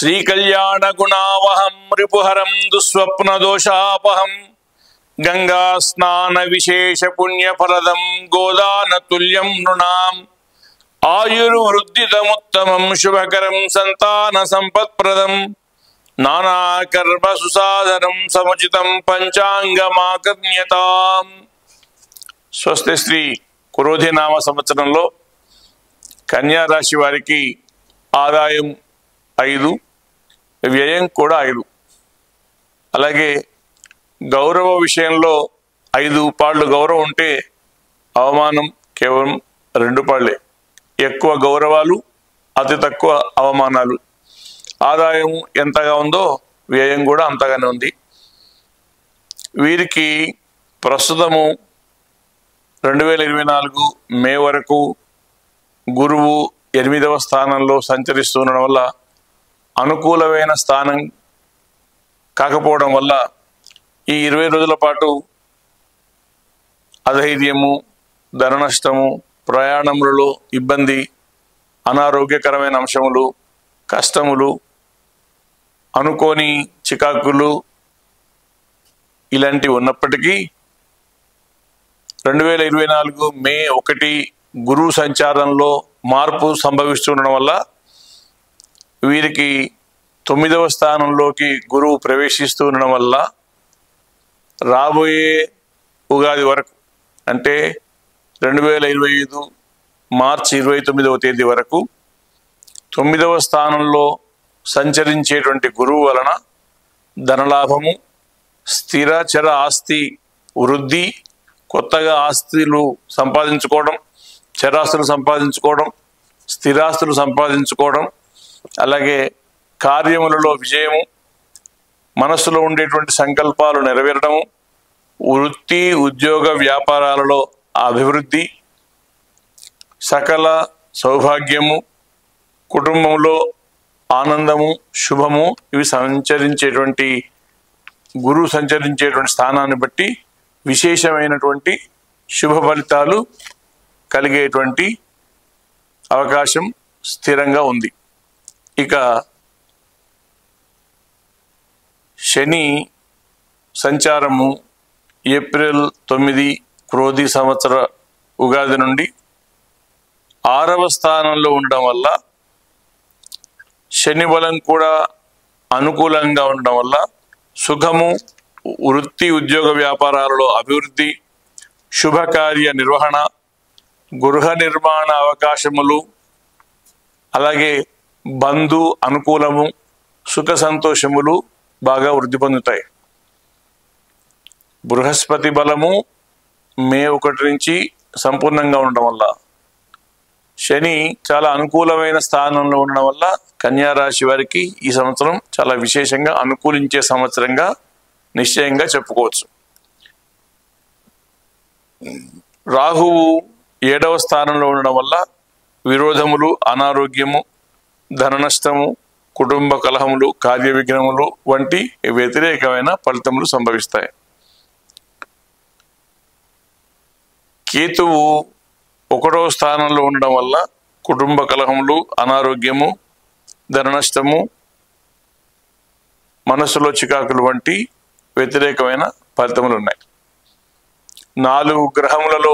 శ్రీకళ్యాణ గుణావహం రిపుహరం దుస్వప్న దోషాపహం గంగా స్నాన విశేష పుణ్యఫలదం గోదాన తుల్యం నృణాం ఆయుర్వృద్ధిదముత్తమం శుభకరం సంతాన సంపత్ప్రదం నానాకర్మ సుసాధనం సముచితం పంచాంగమాకర్ణ్యతాం స్వస్తి శ్రీ కురోధి నామ సంవత్సరంలో కన్యా రాశి వారికి ఆదాయం ఐదు వ్యయం కూడా ఐదు అలాగే గౌరవ విషయంలో ఐదు పాళ్ళు గౌరవం ఉంటే అవమానం కేవలం రెండు పాళ్ళే ఎక్కువ గౌరవాలు అతి తక్కువ అవమానాలు ఆదాయం ఎంతగా ఉందో వ్యయం కూడా అంతగానే ఉంది వీరికి ప్రస్తుతము రెండు వేల ఇరవై నాలుగు మే వరకు గురువు ఎనిమిదవ స్థానంలో సంచరిస్తుండడం వల్ల అనుకూలమైన స్థానం కాకపోవడం వల్ల ఈ ఇరవై రోజుల పాటు అధైర్యము ధన నష్టము ప్రయాణములలో ఇబ్బంది అనారోగ్యకరమైన అంశములు కష్టములు అనుకోని చికాకులు ఇలాంటివి ఉన్నప్పటికీ రెండు వేల ఇరవై నాలుగు మే ఒకటి గురువు సంచారంలో మార్పు సంభవిస్తుండడం వల్ల వీరికి తొమ్మిదవ స్థానంలోకి గురువు ప్రవేశిస్తూ ఉండడం వల్ల రాబోయే ఉగాది వరకు అంటే రెండు వేల ఇరవై ఐదు మార్చి ఇరవై తొమ్మిదవ తేదీ వరకు తొమ్మిదవ స్థానంలో సంచరించేటువంటి గురువు వలన ధనలాభము స్థిర చర ఆస్తి వృద్ధి కొత్తగా ఆస్తులు సంపాదించుకోవడం చరాస్తులు సంపాదించుకోవడం స్థిరాస్తులు సంపాదించుకోవడం అలాగే కార్యములలో విజయము మనస్సులో ఉండేటువంటి సంకల్పాలు నెరవేరడము వృత్తి ఉద్యోగ వ్యాపారాలలో అభివృద్ధి సకల సౌభాగ్యము కుటుంబంలో ఆనందము శుభము ఇవి సంచరించేటువంటి గురువు సంచరించేటువంటి స్థానాన్ని బట్టి విశేషమైనటువంటి శుభ ఫలితాలు కలిగేటువంటి అవకాశం స్థిరంగా ఉంది ఇక శని సంచారము ఏప్రిల్ తొమ్మిది క్రోధి సంవత్సర ఉగాది నుండి ఆరవ స్థానంలో ఉండడం వల్ల శని బలం కూడా అనుకూలంగా ఉండడం వల్ల సుఖము వృత్తి ఉద్యోగ వ్యాపారాలలో అభివృద్ధి శుభకార్య నిర్వహణ గృహ నిర్మాణ అవకాశములు అలాగే బంధు అనుకూలము సుఖ సంతోషములు బాగా వృద్ధి పొందుతాయి బృహస్పతి బలము మే ఒకటి నుంచి సంపూర్ణంగా ఉండడం వల్ల శని చాలా అనుకూలమైన స్థానంలో ఉండడం వల్ల కన్యా రాశి వారికి ఈ సంవత్సరం చాలా విశేషంగా అనుకూలించే సంవత్సరంగా నిశ్చయంగా చెప్పుకోవచ్చు రాహువు ఏడవ స్థానంలో ఉండడం వల్ల విరోధములు అనారోగ్యము ధన నష్టము కుటుంబ కలహములు కార్య విఘ్నములు వంటి వ్యతిరేకమైన ఫలితములు సంభవిస్తాయి కేతువు ఒకటవ స్థానంలో ఉండడం వల్ల కుటుంబ కలహములు అనారోగ్యము ధన నష్టము మనసులో చికాకులు వంటి వ్యతిరేకమైన ఫలితములు ఉన్నాయి నాలుగు గ్రహములలో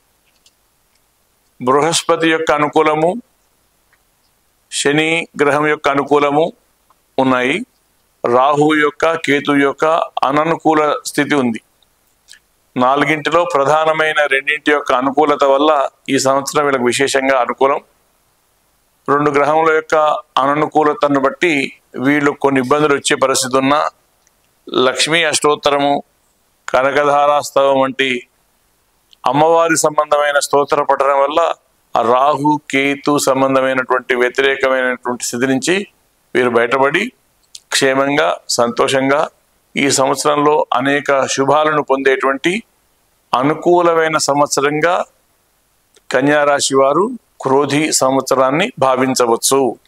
బృహస్పతి యొక్క అనుకూలము శని గ్రహం యొక్క అనుకూలము ఉన్నాయి రాహు యొక్క కేతు యొక్క అననుకూల స్థితి ఉంది నాలుగింటిలో ప్రధానమైన రెండింటి యొక్క అనుకూలత వల్ల ఈ సంవత్సరం వీళ్ళకి విశేషంగా అనుకూలం రెండు గ్రహముల యొక్క అననుకూలతను బట్టి వీళ్ళు కొన్ని ఇబ్బందులు వచ్చే పరిస్థితి ఉన్నా లక్ష్మీ అష్టోత్తరము కనకధారాస్తవం వంటి అమ్మవారి సంబంధమైన స్తోత్ర పఠనం వల్ల ఆ రాహు కేతు సంబంధమైనటువంటి వ్యతిరేకమైనటువంటి స్థితి నుంచి వీరు బయటపడి క్షేమంగా సంతోషంగా ఈ సంవత్సరంలో అనేక శుభాలను పొందేటువంటి అనుకూలమైన సంవత్సరంగా కన్యా రాశి వారు క్రోధి సంవత్సరాన్ని భావించవచ్చు